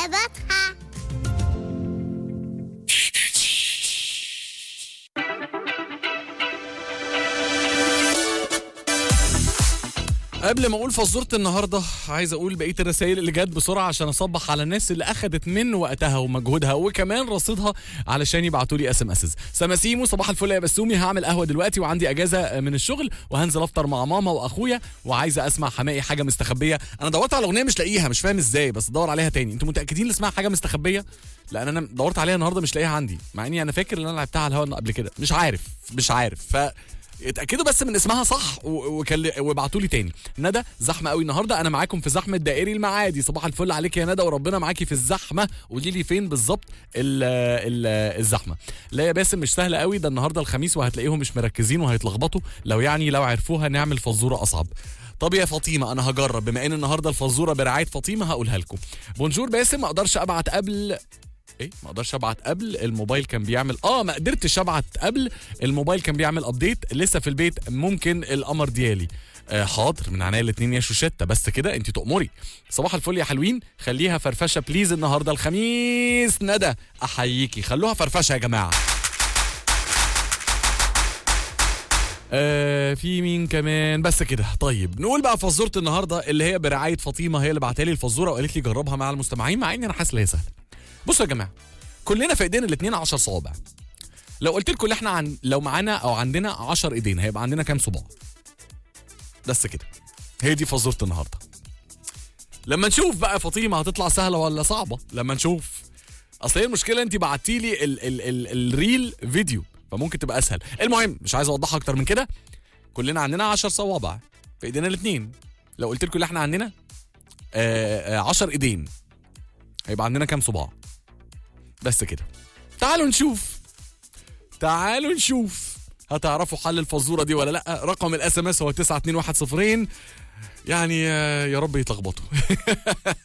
إجابتها قبل ما اقول فزوره النهارده عايز اقول بقيه الرسائل اللي جت بسرعه عشان اصبح على الناس اللي اخذت من وقتها ومجهودها وكمان رصيدها علشان يبعتوا لي اس ام اسز سماسيمو صباح الفل يا بسومي هعمل قهوه دلوقتي وعندي اجازه من الشغل وهنزل افطر مع ماما واخويا وعايزه اسمع حماقي حاجه مستخبيه انا دورت على الاغنيه مش لاقيها مش فاهم ازاي بس ادور عليها تاني انتوا متاكدين اللي اسمها حاجه مستخبيه لان انا دورت عليها النهارده مش لاقيها عندي مع اني انا فاكر ان انا لعبتها على الهوا قبل كده مش عارف مش عارف ف اتاكدوا بس من اسمها صح و- وكل... وابعتوا لي تاني ندى زحمه قوي النهارده انا معاكم في زحمه دائري المعادي صباح الفل عليك يا ندى وربنا معاكي في الزحمه قولي لي فين بالظبط ال... ال... الزحمه لا يا باسم مش سهله قوي ده النهارده الخميس وهتلاقيهم مش مركزين وهيتلخبطوا لو يعني لو عرفوها نعمل فزوره اصعب طب يا فاطمه انا هجرب بما ان النهارده الفزوره برعايه فاطمه هقولها لكم بونجور باسم ما اقدرش ابعت قبل ايه ما اقدرش ابعت قبل الموبايل كان بيعمل اه ما قدرتش ابعت قبل الموبايل كان بيعمل ابديت لسه في البيت ممكن القمر ديالي آه حاضر من عناية الاثنين يا شوشتة بس كده انت تؤمري صباح الفل يا حلوين خليها فرفشه بليز النهارده الخميس ندى احييكي خلوها فرفشه يا جماعه آه في مين كمان بس كده طيب نقول بقى فزوره النهارده اللي هي برعايه فاطمه هي اللي بعتها لي الفزوره وقالت لي جربها مع المستمعين مع اني انا حاسس ان هي سهله بصوا يا جماعه كلنا في ايدينا الاثنين 10 صوابع لو قلت لكم احنا عن لو معانا او عندنا 10 ايدين هيبقى عندنا كام صباع بس كده هي دي فزوره النهارده لما نشوف بقى فاطمه هتطلع سهله ولا صعبه لما نشوف اصل هي المشكله انت بعتي لي ال ال ال الريل فيديو فممكن تبقى اسهل المهم مش عايز اوضحها اكتر من كده كلنا عندنا 10 صوابع في ايدينا الاثنين لو قلت لكم احنا عندنا 10 ايدين هيبقى عندنا كام صباع بس كده تعالوا نشوف تعالوا نشوف هتعرفوا حل الفزوره دي ولا لا رقم الاس ام اس هو 92110 يعني آه، يا رب يتلخبطوا